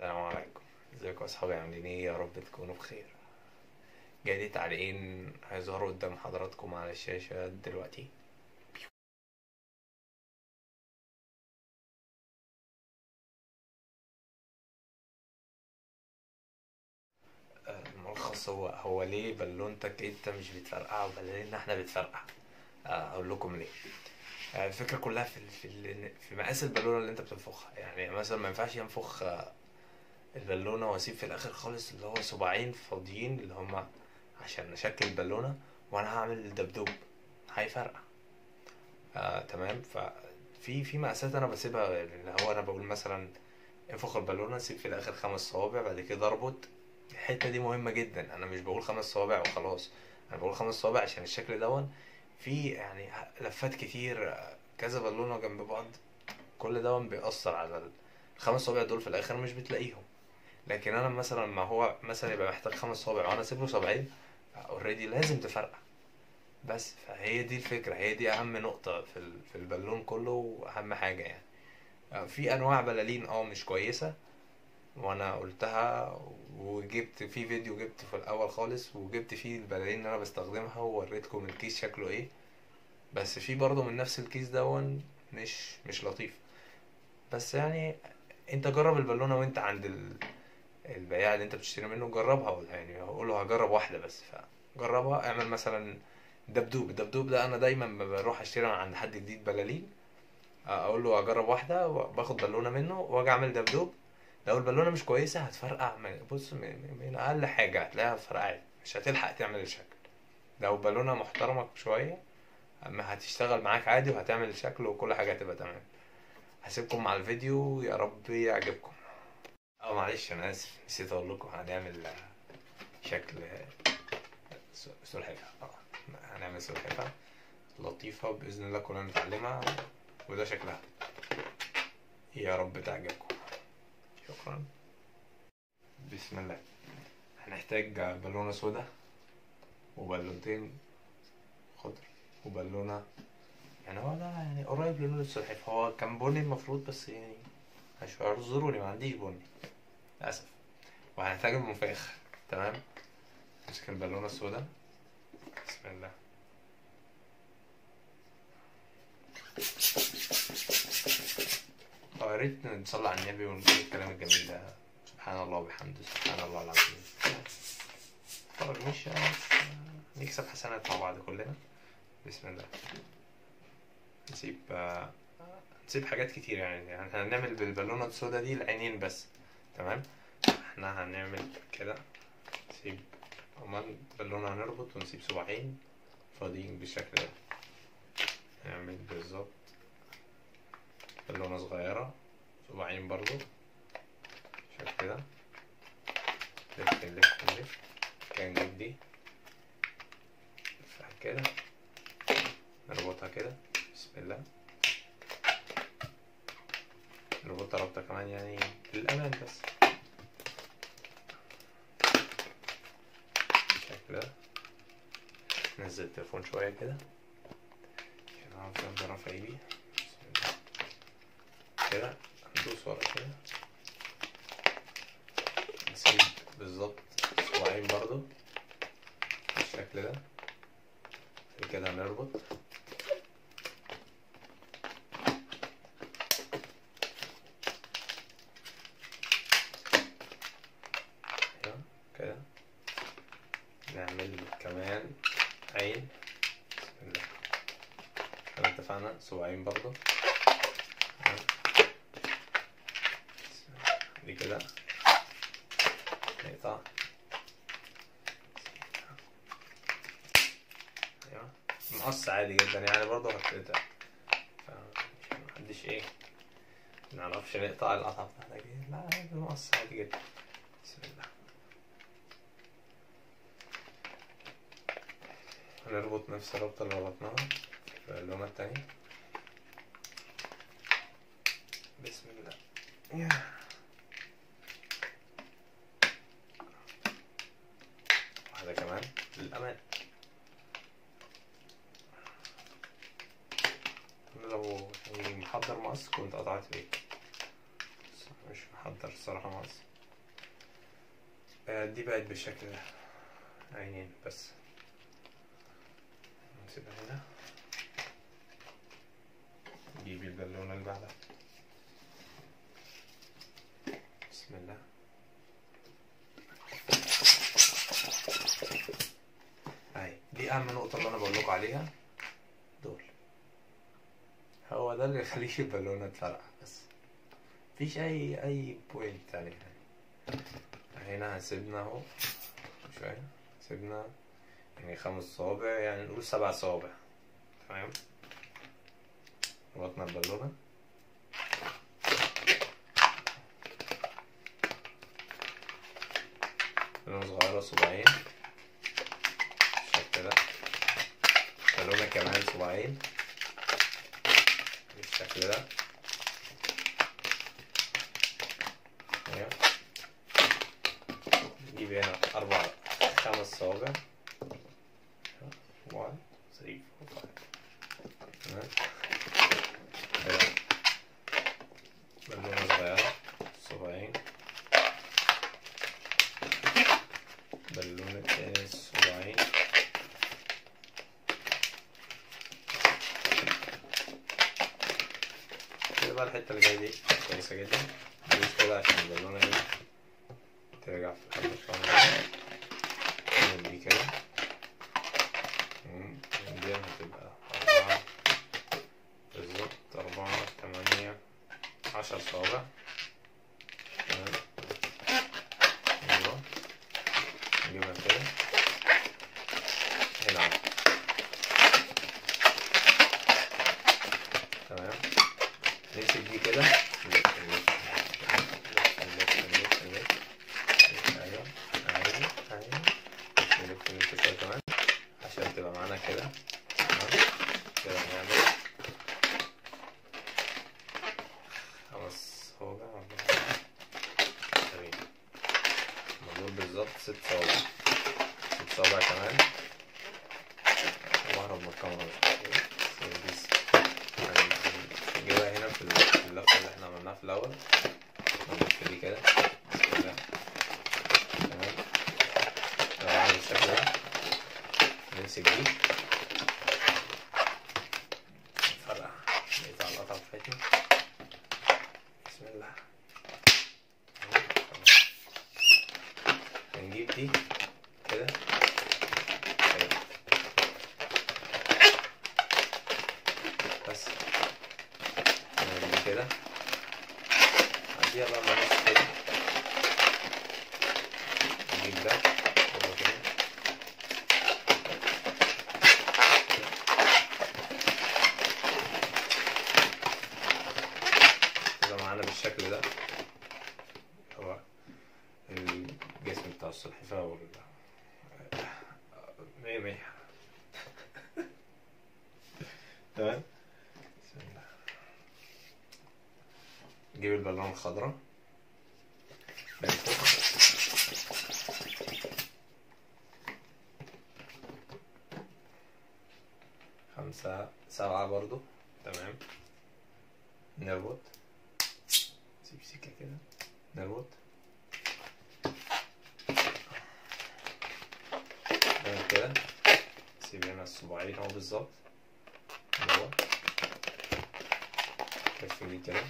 السلام عليكم ازيكم يا اصحابي عاملين ايه يا رب تكونوا بخير جاي تعليقين هيظهروا قدام حضراتكم على الشاشة دلوقتي آه، الملخص هو هو ليه بالونتك انت مش بتفرقع وبالنا احنا بتفرقع آه، اقول لكم ليه آه، الفكرة كلها في ال- في ال- في مقاس البالونة اللي انت بتنفخها يعني مثلا ما ينفعش ينفخ آه، البالونة واسيب في الاخر خالص اللي هو صباعين فاضيين اللي هما عشان اشكل البالونة وانا هعمل دبدوب هيفرقع آه تمام ففي في مقاسات انا بسيبها اللي هو انا بقول مثلا انفخ البالونة سيب في الاخر خمس صوابع بعد كده اربط الحتة دي مهمة جدا انا مش بقول خمس صوابع وخلاص انا بقول خمس صوابع عشان الشكل دون في يعني لفات كتير آه، كذا بالونة جنب بعض كل دون بيأثر على الخمس صوابع دول في الاخر مش بتلاقيهم لكن انا مثلا ما هو مثلا يبقى محتاج خمس صوابع وانا اسيب له صابعين اوريدي لازم تفرقع بس فهي دي الفكرة هي دي أهم نقطة في ال- في البالون كله وأهم حاجة يعني آه، في أنواع بلالين اه مش كويسة وأنا قلتها وجبت في فيديو جبت في الأول خالص وجبت فيه البلالين اللي أنا بستخدمها ووريتكم الكيس شكله ايه بس في برضه من نفس الكيس دون مش مش لطيف بس يعني انت جرب البالونة وانت عند ال... البياع اللي انت بتشتري منه جربها يعني هقول له هجرب واحدة بس فجربها اعمل مثلا دبدوب الدبدوب ده انا دايما ما بروح اشتري من عند حد جديد بلالين اقول له اجرب واحدة باخد بالونة منه واجي اعمل دبدوب لو البالونة مش كويسة هتفرقع من بص من, من اقل حاجة هتلاقيها فرقعت مش هتلحق تعمل الشكل لو بالونة محترمة شوية اما هتشتغل معاك عادي وهتعمل الشكل وكل حاجة هتبقى تمام هسيبكم مع الفيديو يا رب يعجبكم اه معلش انا اسف نسيت اقول لكم هنعمل آه، شكل آه، س- سلحفاة اه هنعمل سلحفاة لطيفة بإذن الله كلنا نتعلمها وده شكلها يا رب تعجبكم شكرا بسم الله هنحتاج بالونة سودا وبالونتين خضر وبالونة يعني هو ده يعني قريب للون السلحفاة هو كان بني المفروض بس يعني مش اعذروني ما عنديش بني للأسف وهنحتاج المنفاخ تمام نمسك البالونة السودا بسم الله اه يا ريت نصلي على النبي ونقول الكلام الجميل ده سبحان الله وبحمده سبحان الله العظيم فرج مش نكسب حسنات مع بعض كلنا بسم الله نسيب آه، نسيب حاجات كتير يعني يعني احنا هنعمل بالبالونة السودا دي العينين بس تمام احنا هنعمل كده نسيب كمان بالونة هنربط ونسيب صباعين فاضيين بالشكل ده نعمل بالظبط بالونة صغيرة صباعين برضو بالشكل كده لف نلف نلف كده نجيب دي نفتحها كده نربطها كده بسم الله نربطها ربطة كمان يعني للأمان بس بالشكل ده نزل التليفون شوية كده عشان أعرف أقدر أرفع إيدي بسم الله كده ندوس ورا كده نسيب بالظبط صباعين برضو بالشكل ده بعد كده هنربط ايوه كده نعمل كمان عين بسم الله كده اتفقنا صباعين برضو تمام. بسم الله. دي كده نقطع ايوه مقص عادي جدا يعني برضه هتقطع فمحدش ايه منعرفش نقطع القطعة بتاعتك دي لا عادي مقص عادي جدا بسم الله هنربط نفس الربطة اللي ربطناها في اللونة التانية بسم الله يا. واحدة كمان للأمان أنا لو يعني محضر مقص كنت قطعت بيه بس مش محضر الصراحة مقص آه، دي بقت بالشكل ده عينين بس نسيبها هنا نجيب البالونة اللي بعدها بسم الله اهي دي اهم نقطة اللي انا بقول لكم عليها دول هو ده اللي يخليش البالونة تفرقع بس مفيش اي اي بوينت عليها هنا سيبنا اهو شوية سيبنا يعني خمس صوابع يعني نقول سبع صوابع تمام ربطنا البالونة بالونة صغيرة صباعين بالشكل ده بالونة كمان صباعين بالشكل ده ايوه نجيب هنا أربع خمس صوابع 1 3 4 5 تمام كده بالونة صغيرة صباعين بالونة تاني صباعين كده بقى الحتة اللي جاية دي كويسة جدا ندوس كده عشان البالونة دي ترجع في الحلة شوية نعمل دي كده مم. دي هتبقى أربعة بالظبط أربعة تمانية عشر صوابع تمام أيوة نجيبها كده هنا تمام نمسك دي كده نلف نلف نلف نلف نلف ايوه ايوه ايوه نلف نلف شويه كمان عشان تبقى معانا كده تمام كده نعمل خمس صوابع أربعة تمام دول بالظبط ست صوابع ست صوابع كمان وأهرب من الكاميرا بس نجيبها هنا في اللفة اللي احنا عملناها في الأول نلف دي كده بسم الله تمام تمام بالشكل ده نمسك دي نفرقع نقطع القطعة بتاعتنا بسم الله تمام، خلاص. هنجيب دي كده كده بس نعمل دي كده عديها بقى مع نص كده نجيب ده هو كده كده معانا بالشكل ده هو الجسم بتاع السلحفاة وال مية مية تمام بسم الله نجيب البالونة الخضراء من فوق خمسة سبعة برضو تمام نربط سيب سكة كده نربط نعمل كده سيب هنا الصباعين اهو بالظبط نربط لف دي كده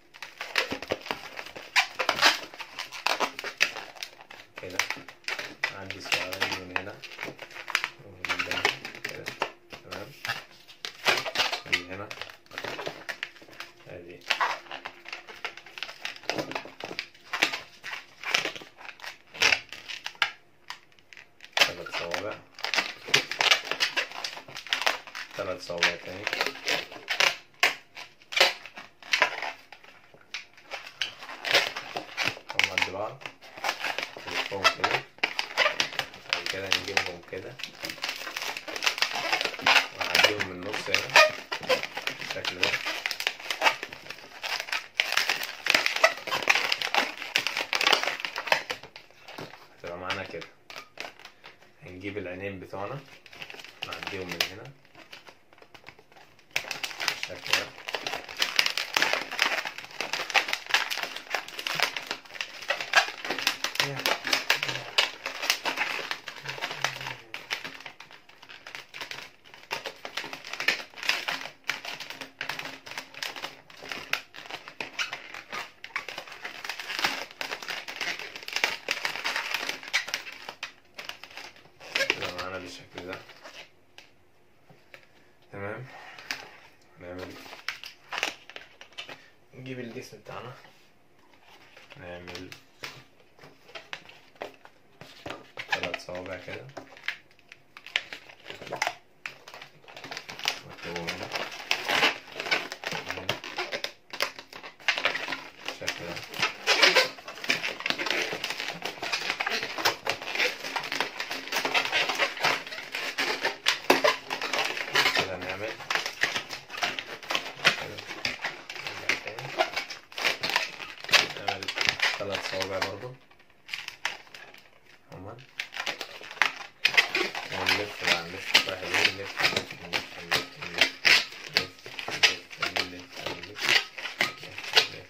كده عندي سؤال من هنا ومن هنا كده تمام دي هنا ادي ثلاث صوابع ثلاث صوابع تاني هم قد بعض نلفهم كده بعد كده نجيبهم كده ونعديهم من النص هنا بالشكل ده هتبقى معانا كده هنجيب العينين بتوعنا نعديهم من هنا بالشكل ده Yeah. نجيب الجسم بتاعنا نعمل ثلاث صوابع كده نكتبهم هنا هنا. بالشكل ده كده نعمل كده. نرجع تاني. نعمل ثلاث صوابع برضو هما ونلف بقى نلف واحد نلف نلف نلف نلف نلف نلف نلف نلف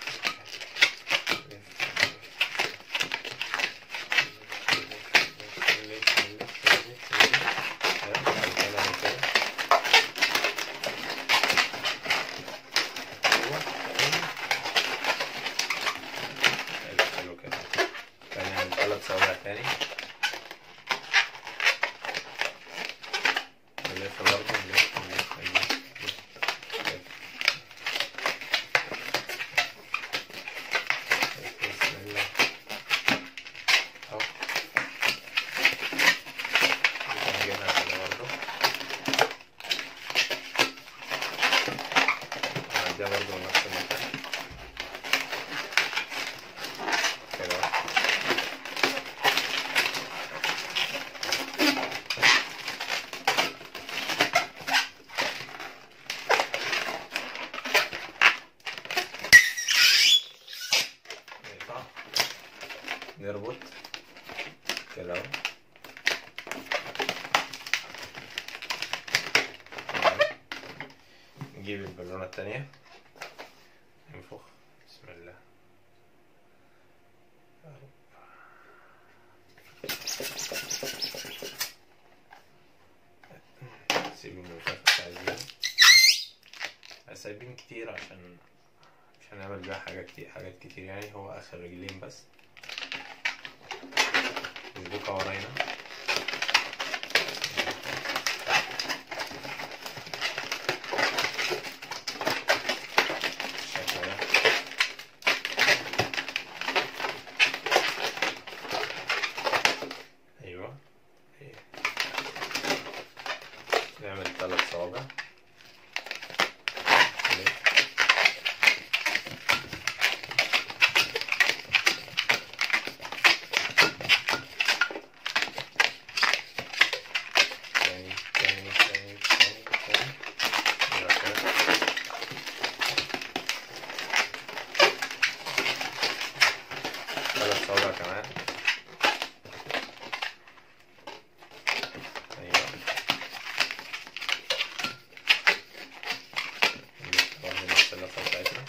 حلو كده تاني نعمل ثلاث صوابع تاني نلف برضه نلف نلف نلف نلف بسم الله اهو نجيبها كده برضه نعديها برضه نفس المكان كده نقطع نربط كده اهو نجيب البالونة التانية ننفخ بسم الله سيب المنفخ عايزين سايبين كتير عشان مش هنعمل بيها حاجة كتير حاجات كتير يعني هو آخر رجلين بس نسبقها وراينا بالشكل ده أيوه إيه. نعمل ثلاث صوابع ليه؟ تاني تاني تاني تاني تاني يبقى كده. ثلاث صوابع كمان ايوه نلف برضه نفس اللفة بتاعتنا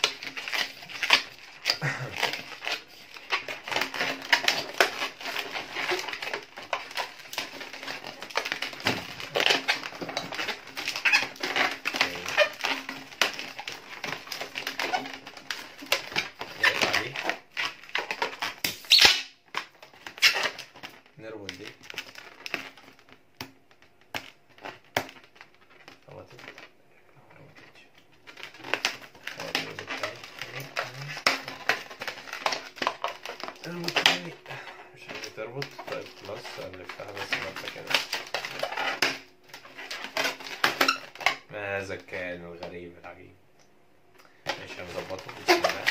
نقطع دي نربط دي ربطت ما ربطتش ربط الربط تاني. اربط تاني مش عايز تربط طيب خلاص نلفها بس لفة كده ما هذا الكائن الغريب العجيب ماشي هنظبطه بسم الله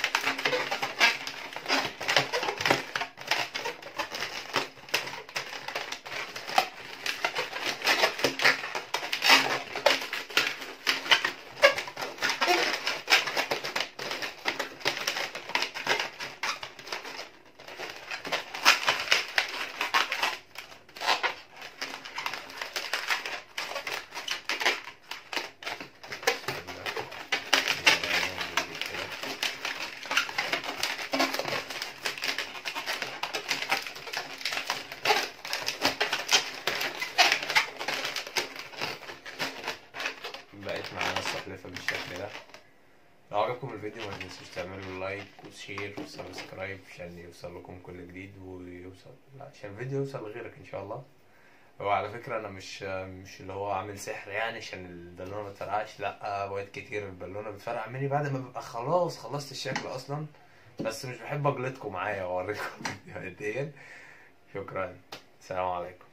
بقت معانا السحلفة بالشكل ده لو عجبكم الفيديو ما تنسوش تعملوا لايك وشير وسبسكرايب عشان يوصل لكم كل جديد ويوصل لا عشان الفيديو يوصل لغيرك ان شاء الله هو على فكرة أنا مش مش اللي هو عامل سحر يعني عشان البالونة ما تفرقعش لأ أوقات كتير البالونة بتفرقع مني بعد ما ببقى خلاص خلصت الشكل أصلا بس مش بحب أجلطكم معايا وأوريكم فيديوهات ديت شكرا السلام عليكم